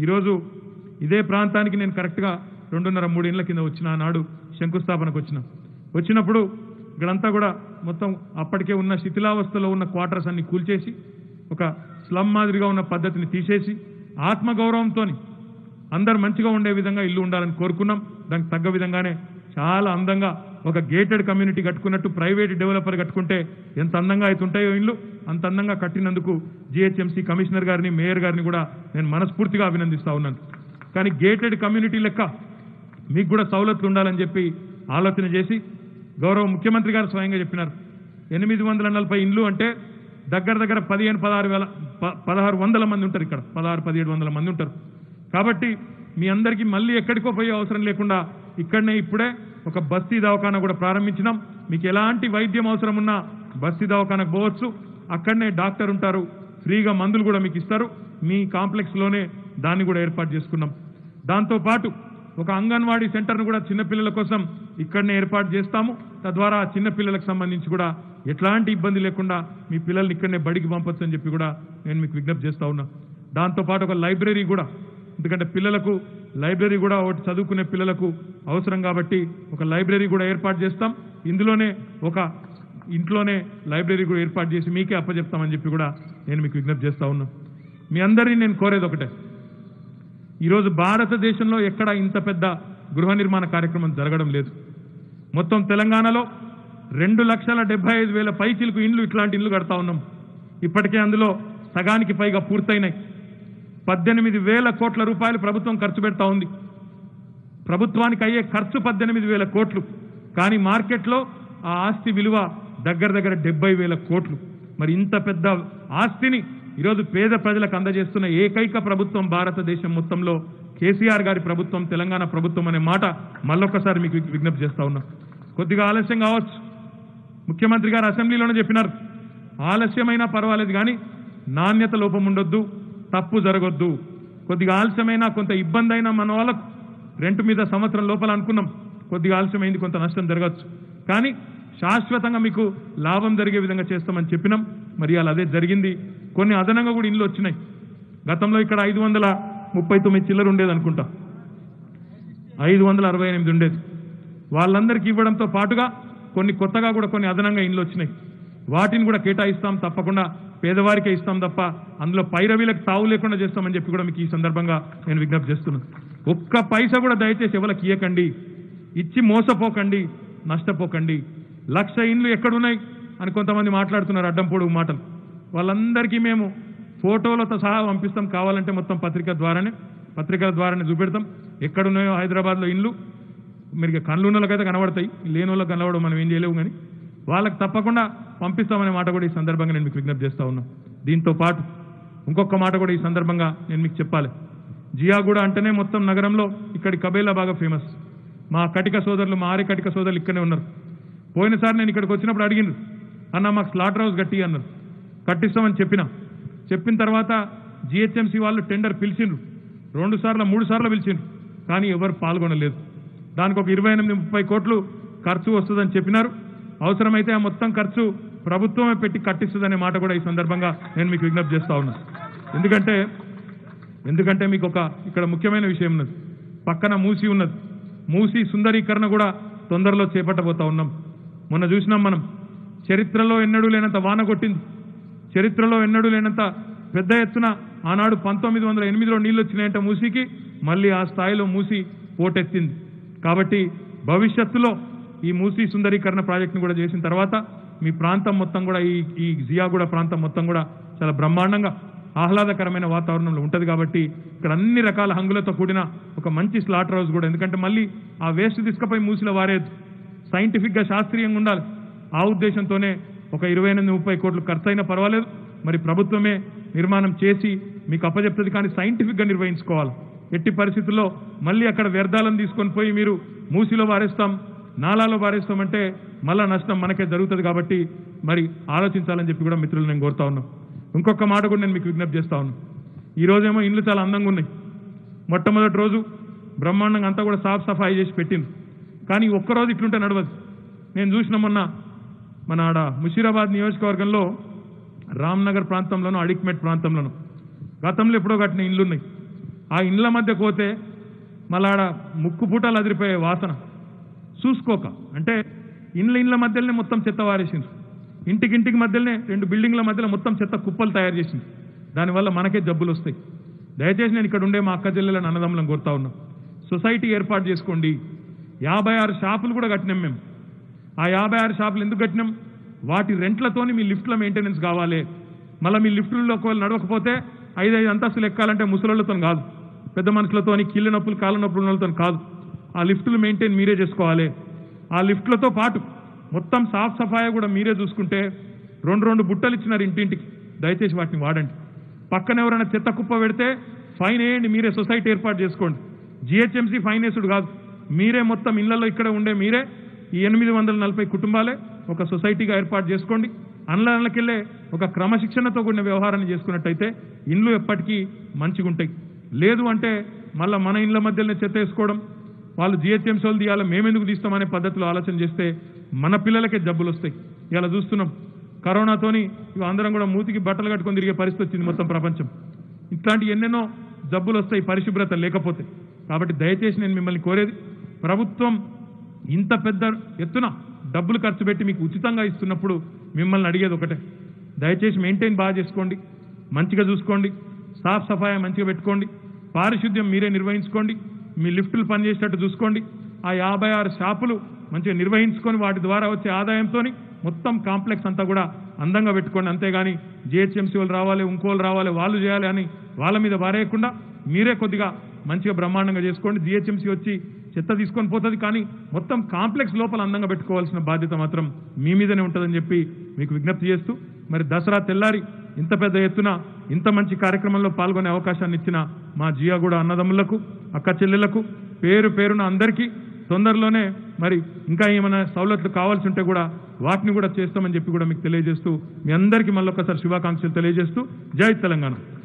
ఈరోజు ఇదే ప్రాంతానికి నేను కరెక్ట్గా రెండున్నర మూడేళ్ల కింద వచ్చిన ఆనాడు శంకుస్థాపనకు వచ్చిన వచ్చినప్పుడు ఇక్కడంతా కూడా మొత్తం అప్పటికే ఉన్న శిథిలావస్థలో ఉన్న క్వార్టర్స్ అన్ని కూల్చేసి ఒక స్లమ్ మాదిరిగా ఉన్న పద్ధతిని తీసేసి ఆత్మగౌరవంతో అందరు మంచిగా ఉండే విధంగా ఇల్లు ఉండాలని కోరుకున్నాం దానికి తగ్గ విధంగానే చాలా అందంగా ఒక గేటెడ్ కమ్యూనిటీ కట్టుకున్నట్టు ప్రైవేట్ డెవలపర్ కట్టుకుంటే ఎంత అందంగా అయితే ఉంటాయో ఇల్లు అంత అందంగా కట్టినందుకు జిహెచ్ఎంసీ కమిషనర్ గారిని మేయర్ గారిని కూడా నేను మనస్ఫూర్తిగా అభినందిస్తా ఉన్నాను కానీ గేటెడ్ కమ్యూనిటీ లెక్క మీకు కూడా సౌలతులు ఉండాలని చెప్పి ఆలోచన చేసి గౌరవ ముఖ్యమంత్రి గారు స్వయంగా చెప్పినారు ఎనిమిది వందల నలభై ఇండ్లు అంటే దగ్గర దగ్గర పదిహేను పదహారు వేల ప- పదహారు వందల మంది ఉంటారు ఇక్కడ పదహారు పదిహేడు వందల మంది ఉంటారు కాబట్టి మీ అందరికీ మళ్ళీ ఎక్కడికో పోయే అవసరం లేకుండా ఇక్కడనే ఇప్పుడే ఒక బస్తీ దవాఖానా కూడా ప్రారంభించినాం మీకు ఎలాంటి వైద్యం అవసరం ఉన్నా బస్తీ దవాఖానకు పోవచ్చు అక్కడనే డాక్టర్ ఉంటారు ఫ్రీగా మందులు కూడా మీకు ఇస్తారు మీ కాంప్లెక్స్లోనే దాన్ని కూడా ఏర్పాటు చేసుకున్నాం దాంతోపాటు ఒక అంగన్వాడీ సెంటర్ను కూడా చిన్నపిల్లల కోసం ఇక్కడనే ఏర్పాటు చేస్తాము తద్వారా ఆ చిన్నపిల్లలకు సంబంధించి కూడా ఎట్లాంటి ఇబ్బంది లేకుండా మీ పిల్లల్ని ఇక్కడనే బడికి పంపొచ్చు అని చెప్పి కూడా నేను మీకు విజ్ఞప్తి చేస్తా ఉన్నా దాంతోపాటు ఒక లైబ్రరీ కూడా ఎందుకంటే పిల్లలకు లైబ్రరీ కూడా ఒకటి చదువుకునే పిల్లలకు అవసరం కాబట్టి ఒక లైబ్రరీ కూడా ఏర్పాటు చేస్తాం ఇందులోనే ఒక ఇంట్లోనే లైబ్రరీ కూడా ఏర్పాటు చేసి మీకే అప్పచెప్తామని చెప్పి కూడా నేను మీకు విజ్ఞప్తి చేస్తా ఉన్నా మీ అందరినీ నేను కోరేది ఒకటే ఈరోజు భారతదేశంలో ఎక్కడ ఇంత పెద్ద గృహ నిర్మాణ కార్యక్రమం జరగడం లేదు మొత్తం తెలంగాణలో రెండు లక్షల డెబ్బై ఐదు వేల పైచిలకు ఇండ్లు ఇట్లాంటి ఇండ్లు కడతా ఉన్నాం ఇప్పటికే అందులో సగానికి పైగా పూర్తయినాయి పద్దెనిమిది వేల కోట్ల రూపాయలు ప్రభుత్వం ఖర్చు పెడతా ఉంది ప్రభుత్వానికి అయ్యే ఖర్చు పద్దెనిమిది వేల కోట్లు కానీ మార్కెట్లో ఆ ఆస్తి విలువ దగ్గర దగ్గర డెబ్బై వేల కోట్లు మరి ఇంత పెద్ద ఆస్తిని ఈరోజు పేద ప్రజలకు అందజేస్తున్న ఏకైక ప్రభుత్వం భారతదేశం మొత్తంలో కేసీఆర్ గారి ప్రభుత్వం తెలంగాణ ప్రభుత్వం అనే మాట మళ్ళొక్కసారి మీకు విజ్ఞప్తి చేస్తా ఉన్నా కొద్దిగా ఆలస్యం కావచ్చు ముఖ్యమంత్రి గారు అసెంబ్లీలోనే చెప్పినారు ఆలస్యమైనా పర్వాలేదు కానీ నాణ్యత లోపం ఉండొద్దు తప్పు జరగొద్దు కొద్దిగా ఆలస్యమైనా కొంత ఇబ్బంది అయినా మన వాళ్ళకు రెంట్ మీద సంవత్సరం లోపల అనుకున్నాం కొద్దిగా ఆలస్యమైంది కొంత నష్టం జరగచ్చు కానీ శాశ్వతంగా మీకు లాభం జరిగే విధంగా చేస్తామని చెప్పినాం మరి అలా అదే జరిగింది కొన్ని అదనంగా కూడా ఇల్లు వచ్చినాయి గతంలో ఇక్కడ ఐదు వందల ముప్పై తొమ్మిది చిల్లర ఉండేది అనుకుంటా ఐదు వందల అరవై ఎనిమిది ఉండేది వాళ్ళందరికీ ఇవ్వడంతో పాటుగా కొన్ని కొత్తగా కూడా కొన్ని అదనంగా ఇండ్లు వచ్చినాయి వాటిని కూడా కేటాయిస్తాం తప్పకుండా పేదవారికే ఇస్తాం తప్ప అందులో పైరవీలకు తావు లేకుండా చేస్తామని చెప్పి కూడా మీకు ఈ సందర్భంగా నేను విజ్ఞప్తి చేస్తున్నాను ఒక్క పైసా కూడా దయచేసి ఎవరికి ఇయ్యకండి ఇచ్చి మోసపోకండి నష్టపోకండి లక్ష ఇండ్లు ఎక్కడున్నాయి అని కొంతమంది మాట్లాడుతున్నారు అడ్డం పొడుగు మాటలు వాళ్ళందరికీ మేము ఫోటోలతో సహా పంపిస్తాం కావాలంటే మొత్తం పత్రిక ద్వారానే పత్రికల ద్వారానే చూపెడతాం ఎక్కడున్నాయో హైదరాబాద్లో ఇండ్లు మీరు ఇక కళ్ళు ఉన్న వాళ్ళకైతే కనబడతాయి లేని వాళ్ళకి కనబడవు మనం ఏం చేయలేము కానీ వాళ్ళకి తప్పకుండా పంపిస్తామనే మాట కూడా ఈ సందర్భంగా నేను మీకు విజ్ఞప్తి చేస్తా ఉన్నాను దీంతో పాటు ఇంకొక మాట కూడా ఈ సందర్భంగా నేను మీకు చెప్పాలి జియాగూడ అంటేనే మొత్తం నగరంలో ఇక్కడి కబేలా బాగా ఫేమస్ మా కటిక సోదరులు మా ఆరి కటిక సోదరులు ఇక్కడే ఉన్నారు పోయినసారి నేను ఇక్కడికి వచ్చినప్పుడు అడిగిండ్రు అన్న మాకు స్లాటర్ హౌస్ కట్టి అన్నారు కట్టిస్తామని చెప్పిన చెప్పిన తర్వాత జిహెచ్ఎంసీ వాళ్ళు టెండర్ పిలిచిండ్రు రెండు సార్లు మూడు సార్లు పిలిచిండ్రు కానీ ఎవరు పాల్గొనలేదు దానికి ఒక ఇరవై ఎనిమిది ముప్పై కోట్లు ఖర్చు వస్తుందని చెప్పినారు అవసరమైతే ఆ మొత్తం ఖర్చు ప్రభుత్వమే పెట్టి కట్టిస్తుందనే మాట కూడా ఈ సందర్భంగా నేను మీకు విజ్ఞప్తి చేస్తా ఉన్నా ఎందుకంటే ఎందుకంటే మీకు ఒక ఇక్కడ ముఖ్యమైన విషయం ఉన్నది పక్కన మూసి ఉన్నది మూసి సుందరీకరణ కూడా తొందరలో చేపట్టబోతా ఉన్నాం మొన్న చూసినాం మనం చరిత్రలో ఎన్నడూ లేనంత వాన కొట్టింది చరిత్రలో ఎన్నడూ లేనంత పెద్ద ఎత్తున ఆనాడు పంతొమ్మిది వందల ఎనిమిదిలో నీళ్ళు వచ్చినాయంటే మూసికి మళ్ళీ ఆ స్థాయిలో మూసి పోటెత్తింది కాబట్టి భవిష్యత్తులో ఈ మూసీ సుందరీకరణ ప్రాజెక్టును కూడా చేసిన తర్వాత మీ ప్రాంతం మొత్తం కూడా ఈ ఈ జియాగూడ ప్రాంతం మొత్తం కూడా చాలా బ్రహ్మాండంగా ఆహ్లాదకరమైన వాతావరణంలో ఉంటుంది కాబట్టి ఇక్కడ అన్ని రకాల హంగులతో కూడిన ఒక మంచి స్లాటర్ హౌస్ కూడా ఎందుకంటే మళ్ళీ ఆ వేస్ట్ తీసుకుపోయి మూసిలో వారేది సైంటిఫిక్గా శాస్త్రీయంగా ఉండాలి ఆ ఉద్దేశంతోనే ఒక ఇరవై ఎనిమిది ముప్పై కోట్లు ఖర్చు అయినా పర్వాలేదు మరి ప్రభుత్వమే నిర్మాణం చేసి మీకు అప్పచెప్తుంది కానీ సైంటిఫిక్గా నిర్వహించుకోవాలి ఎట్టి పరిస్థితుల్లో మళ్ళీ అక్కడ వ్యర్థాలను తీసుకొని పోయి మీరు మూసిలో వారేస్తాం నాలాలో వారేస్తామంటే మళ్ళా నష్టం మనకే జరుగుతుంది కాబట్టి మరి ఆలోచించాలని చెప్పి కూడా మిత్రులు నేను కోరుతా ఉన్నాను ఇంకొక మాట కూడా నేను మీకు విజ్ఞప్తి చేస్తా ఉన్నాను ఈ రోజేమో ఇండ్లు చాలా అందంగా ఉన్నాయి మొట్టమొదటి రోజు బ్రహ్మాండంగా అంతా కూడా సాఫ్ సఫాయి చేసి పెట్టింది కానీ ఒక్కరోజు ఇట్లుంటే నడవదు నేను చూసిన మొన్న మన ఆడ ముషీరాబాద్ నియోజకవర్గంలో రామ్నగర్ ప్రాంతంలోనూ అడిక్మెట్ ప్రాంతంలోనూ గతంలో ఎప్పుడో కట్టిన ఇండ్లు ఉన్నాయి ఆ ఇండ్ల మధ్య పోతే మళ్ళా ఆడ ముక్కు పూటలు అదిరిపోయే వాసన చూసుకోక అంటే ఇండ్ల ఇండ్ల మధ్యలోనే మొత్తం చెత్త వారేసింది ఇంటికి ఇంటికి మధ్యలోనే రెండు బిల్డింగ్ల మధ్యలో మొత్తం చెత్త కుప్పలు తయారు చేసింది దానివల్ల మనకే జబ్బులు వస్తాయి దయచేసి నేను ఇక్కడ ఉండే మా అక్క చెల్లెలను అన్నదమ్ములను కోరుతా ఉన్నా సొసైటీ ఏర్పాటు చేసుకోండి యాభై ఆరు షాపులు కూడా కట్టినాం మేము ఆ యాభై ఆరు షాపులు ఎందుకు కట్టినాం వాటి రెంట్లతోని మీ లిఫ్ట్ల మెయింటెనెన్స్ కావాలి మళ్ళీ మీ లిఫ్టుల్లో ఒకవేళ నడవకపోతే ఐదు ఐదు అంతస్తులు ఎక్కాలంటే ముసలోళ్ళతో కాదు పెద్ద మనుషులతోని కీళ్ళ నొప్పులు కాళ్ళ నొప్పులు ఉన్నోళ్ళతో కాదు ఆ లిఫ్టులు మెయింటైన్ మీరే చేసుకోవాలి ఆ లిఫ్ట్లతో పాటు మొత్తం సాఫ్ సఫాయి కూడా మీరే చూసుకుంటే రెండు రెండు బుట్టలు ఇచ్చినారు ఇంటింటికి దయచేసి వాటిని వాడండి పక్కన ఎవరైనా చెత్త కుప్ప పెడితే ఫైన్ వేయండి మీరే సొసైటీ ఏర్పాటు చేసుకోండి జిహెచ్ఎంసీ ఫైన్ వేసుడు కాదు మీరే మొత్తం ఇళ్లలో ఇక్కడ ఉండే మీరే ఈ ఎనిమిది వందల నలభై కుటుంబాలే ఒక సొసైటీగా ఏర్పాటు చేసుకోండి అన్లకెళ్ళే ఒక క్రమశిక్షణతో కూడిన వ్యవహారాన్ని చేసుకున్నట్టయితే ఇండ్లు ఎప్పటికీ మంచిగా ఉంటాయి లేదు అంటే మళ్ళీ మన ఇండ్ల మధ్యలోనే చెత్త వేసుకోవడం వాళ్ళు జిహెచ్ఎంసీ వాళ్ళు తీయాలి మేమెందుకు తీస్తామనే పద్ధతిలో ఆలోచన చేస్తే మన పిల్లలకే జబ్బులు వస్తాయి ఇలా చూస్తున్నాం కరోనాతోని ఇవి అందరం కూడా మూతికి బట్టలు కట్టుకొని తిరిగే పరిస్థితి వచ్చింది మొత్తం ప్రపంచం ఇట్లాంటి ఎన్నెన్నో జబ్బులు వస్తాయి పరిశుభ్రత లేకపోతే కాబట్టి దయచేసి నేను మిమ్మల్ని కోరేది ప్రభుత్వం ఇంత పెద్ద ఎత్తున డబ్బులు ఖర్చు పెట్టి మీకు ఉచితంగా ఇస్తున్నప్పుడు మిమ్మల్ని అడిగేది ఒకటే దయచేసి మెయింటైన్ బాగా చేసుకోండి మంచిగా చూసుకోండి సాఫ్ సఫాయి మంచిగా పెట్టుకోండి పారిశుద్ధ్యం మీరే నిర్వహించుకోండి మీ లిఫ్టులు పనిచేసేటట్టు చూసుకోండి ఆ యాభై ఆరు షాపులు మంచిగా నిర్వహించుకొని వాటి ద్వారా వచ్చే ఆదాయంతో మొత్తం కాంప్లెక్స్ అంతా కూడా అందంగా పెట్టుకోండి అంతేగాని జిహెచ్ఎంసీ వాళ్ళు రావాలి ఇంకోళ్ళు రావాలి వాళ్ళు చేయాలి అని వాళ్ళ మీద వారేయకుండా మీరే కొద్దిగా మంచిగా బ్రహ్మాండంగా చేసుకోండి జిహెచ్ఎంసీ వచ్చి చెత్త తీసుకొని పోతుంది కానీ మొత్తం కాంప్లెక్స్ లోపల అందంగా పెట్టుకోవాల్సిన బాధ్యత మాత్రం మీ మీదనే ఉంటుందని చెప్పి మీకు విజ్ఞప్తి చేస్తూ మరి దసరా తెల్లారి ఇంత పెద్ద ఎత్తున ఇంత మంచి కార్యక్రమంలో పాల్గొనే అవకాశాన్ని ఇచ్చిన మా జియాగూడ అన్నదమ్ములకు అక్క చెల్లెలకు పేరు పేరున అందరికీ తొందరలోనే మరి ఇంకా ఏమైనా సౌలతులు కావాల్సి ఉంటే కూడా వాటిని కూడా చేస్తామని చెప్పి కూడా మీకు తెలియజేస్తూ మీ అందరికీ మళ్ళొకసారి శుభాకాంక్షలు తెలియజేస్తూ జై తెలంగాణ